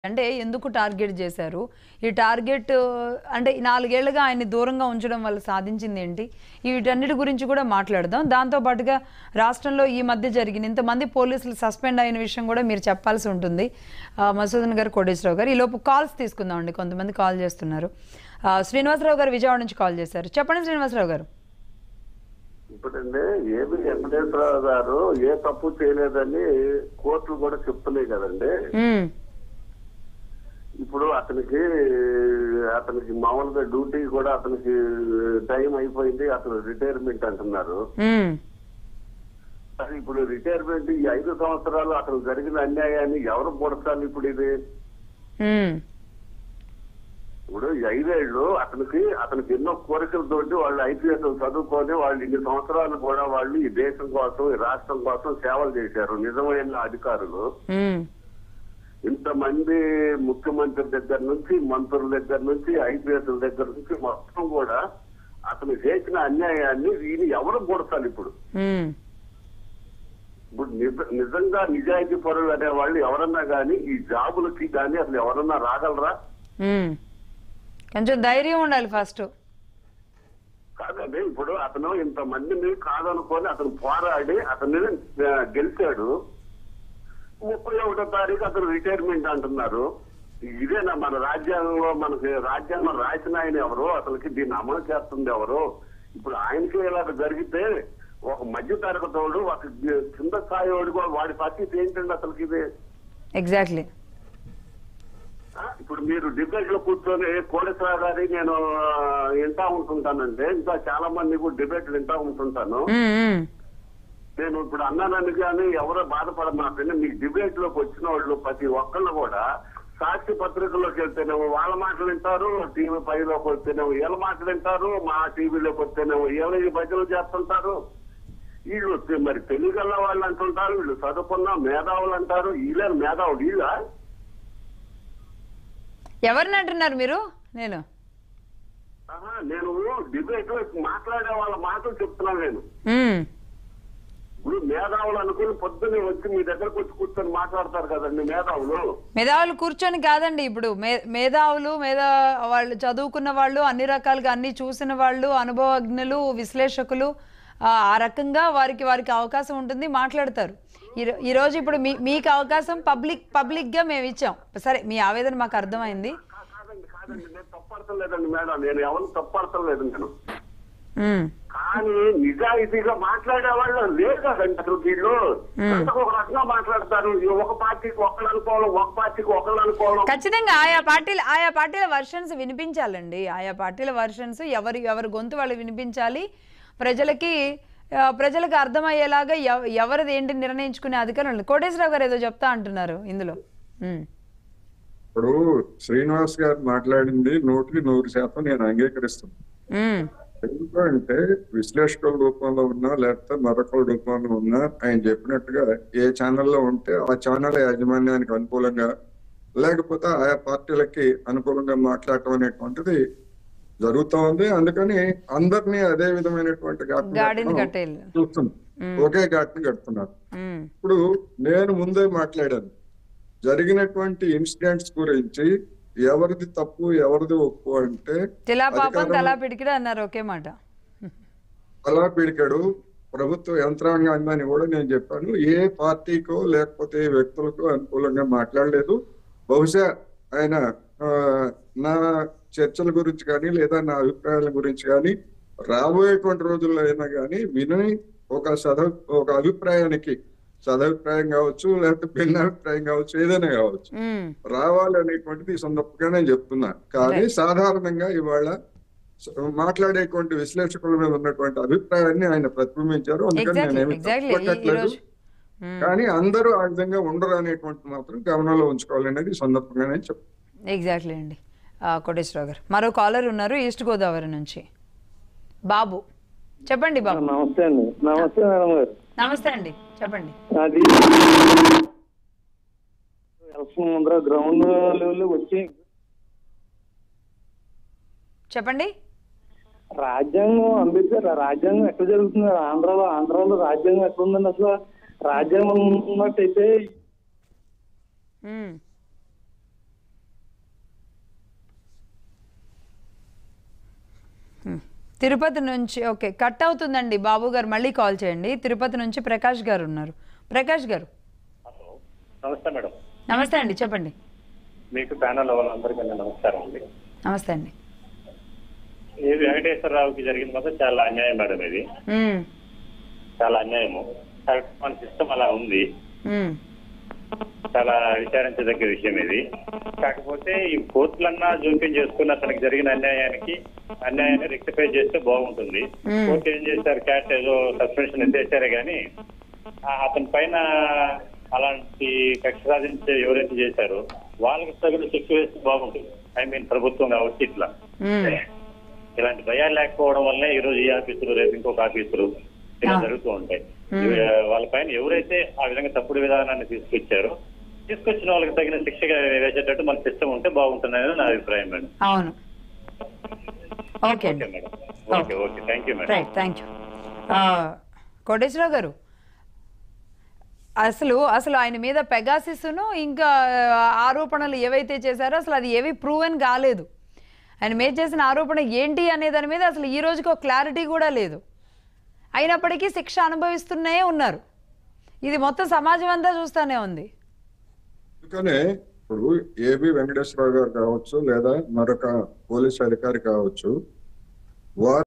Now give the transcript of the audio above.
అంటే ఎందుకు టార్గెట్ చేశారు ఈ టార్గెట్ అంటే ఈ నాలుగేళ్లుగా ఆయన్ని దూరంగా ఉంచడం వల్ల సాధించింది ఏంటి వీటన్నిటి గురించి కూడా మాట్లాడదాం దాంతో పాటుగా రాష్ట్రంలో ఈ మధ్య జరిగిన ఇంతమంది పోలీసులు సస్పెండ్ అయిన విషయం కూడా మీరు చెప్పాల్సి ఉంటుంది ఆ, మసూదన్ గారు కోటేశ్వరరావు గారు ఈ లోపు కాల్స్ తీసుకుందామండి కొంతమంది కాల్ చేస్తున్నారు ఆ, శ్రీనివాసరావు గారు విజయవాడ నుంచి కాల్ చేశారు చెప్పండి శ్రీనివాసరావు గారు ఇప్పుడండి ఏమి వెంకటేశ్వరరావు గారు ఏ తప్పు చేయలేదని కోర్టులు కూడా చెప్తున్నాయి కదండి మ్మ్. ఇప్పుడు అతనికి అతనికి మామూలుగా డ్యూటీ కూడా అతనికి టైం అయిపోయింది అతను రిటైర్మెంట్ అంటున్నారు మ్మ్. అది ఇప్పుడు రిటైర్మెంట్ ఈ ఐదు సంవత్సరాలు అతను జరిగిన అన్యాయాన్ని ఎవరు పొడతారు ఇప్పుడు ఇది మ్మ్. ఇప్పుడు ఈ ఐదేళ్లు అతనికి అతనికి ఎన్నో కోరికలతోటి వాళ్ళు ఐపీఎస్ చదువుకొని వాళ్ళు ఇన్ని సంవత్సరాలు కూడా వాళ్ళు ఈ దేశం కోసం ఈ రాష్ట్రం కోసం సేవలు చేశారు నిజమైన అధికారులు మ్మ్. ఇంతమంది ముఖ్యమంత్రి దగ్గర నుంచి మంత్రుల దగ్గర నుంచి ఐపీఎస్ దగ్గర నుంచి మొత్తం కూడా అతను చేసిన అన్యాయాన్ని వీని ఎవరు కొడతారు ఇప్పుడు మ్మ్. ఇప్పుడు నిజ- నిజంగా నిజాయితీ పరులు అనే వాళ్ళు ఎవరన్నా గానీ ఈ జాబులకి గానీ అసలు ఎవరన్నా రాగలరా మ్మ్. కొంచెం ధైర్యం ఉండాలి ఫస్ట్ కాదండి ఇప్పుడు అతను ఇంతమందిని కాదనుకొని అతను పోరాడి అతన్ని ఆ, గెలిచాడు ముప్పై ఒకటో తారీఖు అతను రిటైర్మెంట్ అంటున్నారు ఇదేనా మన రాజ్యాంగంలో మనకి రాజ్యాంగం రాసిన ఆయన ఎవరు అసలుకి దీన్ని అమలు చేస్తుంది ఎవరు ఇప్పుడు ఆయనకి ఇలా జరిగితే ఒక మధ్య తరగతోడు ఒక కింద స్థాయి వాడు కూడా వాడి పరిస్థితి ఏంటండి అసలుకి ఇది ఎగ్జాక్ట్లీ ఆ, ఇప్పుడు మీరు డిబేట్ లో కూర్చొని కోడేశ్వర గారి నేను ఆ, వింటా ఉంటుంటానంటే ఇంకా చాలా మంది కూడా డిబేట్లు వింటా ఉంటుంటాను నేను ఇప్పుడు అన్నానని కానీ ఎవరో బాధపడమాకండి మీ డిబేట్ లోకి వచ్చిన వాళ్ళు ప్రతి ఒక్కళ్ళు కూడా సాక్షి పత్రికల్లోకి వెళ్తేనేమో వాళ్ళ మాటలు వింటారు టీవీ పైలోకి వస్తేనేమో వీళ్ళ మాటలు వింటారు మా టీవీలోకి వస్తేనేమో వీళ్ళ ఈ భజనలు చేస్తుంటారు వీళ్ళు వస్తే మరి తెలుగల్ల వాళ్ళు అంటుంటారు వీళ్ళు చదువుకున్న మేధావులు అంటారు వీళ్ళ మేధావులు వీళ్ళ ఎవరిని అంటున్నారు మీరు నేను ఆహా, నేను డిబేట్ లో మాట్లాడే వాళ్ళ మాటలు చెప్తున్నాను నేను మ్మ్. ఇప్పుడు మేధావులు అనుకుని పొద్దున్నే వచ్చి మీ దగ్గరకు వచ్చి కూర్చొని మాట్లాడతారు కదండి మేధావులు మేధావులు కూర్చొని కాదండి ఇప్పుడు మే మేధావులు మేధా వాళ్ళు చదువుకున్న వాళ్ళు అన్ని రకాలుగా అన్ని చూసిన వాళ్ళు అనుభవజ్ఞులు విశ్లేషకులు ఆ ఆ రకంగా వారికి వారికి అవకాశం ఉంటుంది మాట్లాడతారు ఈ- ఈ రోజు ఇప్పుడు మీ మీకు అవకాశం పబ్లిక్ పబ్లిక్గా మేము ఇచ్చాం సరే మీ ఆవేదన మాకు అర్థమైంది కా- కాదండి కాదండి నేను తప్పడతలేదండి మేడం నేను ఎవరిని తప్పడతలేదు నేను మ్మ్. కానీ నిజాయితీగా మాట్లాడే వాళ్ళు లేరు కదండి అసలు వీళ్ళు అంతకు ఒక రకంగా మాట్లాడతారు ఈ ఒక పార్టీకి ఒకళ్ళు అనుకోవడం ఒక పార్టీకి ఒకళ్ళు అనుకోవడం ఖచ్చితంగా ఆయా పార్టీలు ఆయా పార్టీల వర్షన్స్ వినిపించాలండి ఆయా పార్టీల వర్షన్స్ ఎవరి ఎవరి గొంతు వాళ్ళు వినిపించాలి ప్రజలకి ఆ, ప్రజలకు అర్థమయ్యేలాగా ఎవ- ఎవరిది ఏంటి నిర్ణయించుకునే అధికారం ఉంది కోటేశ్వరరావు గారు ఏదో చెప్తా అంటున్నారు ఇందులో ఉమ్. ఇప్పుడు శ్రీనివాస్ గారు మాట్లాడింది నూటికి నూరు శాతం నేను అంగీకరిస్తున్నాను ఉమ్. ఎందుకంటే విశ్లేషకుల రూపంలో ఉన్నా లేకపోతే మరొకల రూపంలో ఉన్నా ఆయన చెప్పినట్టుగా ఏ ఛానల్లో ఉంటే ఆ ఛానల్ యాజమాన్యానికి అనుకూలంగా లేకపోతే ఆయా పార్టీలకి అనుకూలంగా మాట్లాడటం అనేటువంటిది జరుగుతా ఉంది అందుకని అందరినీ అదే విధమైనటువంటి ఘాట్లు గాడిని కట్టడం కట్టేయాలి చూస్తున్నాం ఒకే ఘాట్ని కడుతున్నారు ఉమ్. ఇప్పుడు నేను ముందే మాట్లాడాను జరిగినటువంటి ఇన్సిడెంట్స్ గురించి ఎవరిది తప్పు ఎవరిది ఒప్పు అంటే తిలా పాపం అధికారం- తలా పిడికిడు అన్నారు ఒకే మాట అలా పిడికాడు ప్రభుత్వ యంత్రాంగాన్ని కూడా నేను చెప్పాను ఏ పార్టీకో లేకపోతే ఏ వ్యక్తులకు అనుకూలంగా మాట్లాడలేదు బహుశా ఆయన ఆ, నా చర్చల గురించి కానీ లేదా నా అభిప్రాయాల గురించి కానీ రాబోయేటువంటి రోజుల్లో అయినా కానీ విని ఒక సద ఒక అభిప్రాయానికి సదభిప్రాయం కావచ్చు లేకపోతే భిన్నాభిప్రాయం కావచ్చు ఏదైనా కావచ్చు ఉమ్. రావాలి అనేటువంటిది ఈ సందర్భంగా నేను చెప్తున్నా కానీ సాధారణంగా ఇవాళ స- మాట్లాడేటువంటి విశ్లేషకుల మీద ఉన్నటువంటి అభిప్రాయాన్ని ఆయన ప్రతిబింబించారు అందుకని ఎగ్జాక్ట్లీ నేనేమి ఎగ్జాక్ట్లీ ఈ తప్పుపట్టట్లేదు రోజు ఉమ్. కానీ అందరూ ఆ విధంగా ఉండరు అనేటువంటి మాత్రం గమనంలో ఉంచుకోవాలనేది ఈ సందర్భంగా నేను చెప్తాను ఎగ్జాక్ట్లీ అండి ఆ, కోటేశ్వరరావు గారు మరో కాలర్ ఉన్నారు ఈస్ట్ గోదావరి నుంచి బాబు చెప్పండి బాబు నమస్తే అండి నమస్తే మేడం గారు నమస్తే అండి చెప్పండి అది ఎలక్షన్ ముందర గ్రౌండ్ లెవెల్ వచ్చి చెప్పండి రాజ్యాంగం అంబేద్కర్ రాజ్యాంగం ఎక్కడ జరుగుతుంది ఆంధ్రాలో ఆంధ్రాలో రాజ్యాంగం ఎక్కడ ఉందండి అసలు రాజ్యాంగం ఉన్నట్టయితే ఉమ్. హ్మ్. తిరుపతి నుంచి ఓకే కట్ అవుతుందండి బాబు గారు మళ్ళీ కాల్ చేయండి తిరుపతి నుంచి ప్రకాష్ గారు ఉన్నారు ప్రకాష్ గారు నమస్తే మేడం నమస్తే అండి చెప్పండి మీకు ప్యానల్ వాళ్ళందరికీ నమస్కారం అండి నమస్తే అండి ఈ వెంకటేశ్వరరావుకి జరిగింది మాత్రం చాలా అన్యాయం మేడం ఇది మ్మ్. చాలా అన్యాయము కరెక్ట్ మన సిస్టమ్ అలా ఉంది మ్మ్. చాలా విచారించదగ్గ విషయం ఇది కాకపోతే ఈ కోర్టులన్నా జోక్యం చేసుకుని అతనికి జరిగిన అన్యాయానికి అన్యాయాన్ని రెక్టిఫై చేస్తే బాగుంటుంది మ్మ్. కోర్టు ఏం చేశారు క్యాట్ ఏదో సస్పెన్షన్ ఎత్తేసారే కానీ ఆ అతని పైన అలాంటి కక్ష సాధించే ఎవరైతే చేశారో వాళ్ళకి తగిన శిక్ష వేస్తే బాగుంటుంది ఐ మీన్ ప్రభుత్వం కావచ్చు ఇట్లా మ్మ్. ఇలాంటి భయాలు లేకపోవడం వల్లే ఈ రోజు ఈ ఆఫీసులు రేపు ఇంకొక ఆఫీసులు ఇలా ఆ. జరుగుతూ ఉంటాయి మ్మ్. ఇవి, వాళ్ళ పైన ఎవరైతే ఆ విధంగా తప్పుడు విధానాన్ని తీసుకొచ్చారో తీసుకొచ్చిన వాళ్ళకి తగిన శిక్షగా వేసేటట్టు మన సిస్టమ్ ఉంటే బాగుంటుంది అనేది నా అభిప్రాయం మేడం అవును ఓకే అండి okay madam okay okay thank you madam right thank you Koteswararao గారు అసలు అసలు ఆయన మీద పెగాసిస్ను ఇంకా ఆ, ఆరోపణలు ఏవైతే చేశారో అసలు అది ఏవి ప్రూవెన్ కాలేదు ఆయన మీద చేసిన ఆరోపణ ఏంటి అనే దాని మీద అసలు ఈ రోజుకి ఒక క్లారిటీ కూడా లేదు అయినప్పటికీ శిక్ష అనుభవిస్తూనే ఉన్నారు ఇది మొత్తం సమాజం అంతా చూస్తూనే ఉంది అందుకనే ఇప్పుడు ఏబి వెంకటేశ్వరరావు గారు కావచ్చు లేదా మరొక పోలీస్ అధికారి కావచ్చు వారు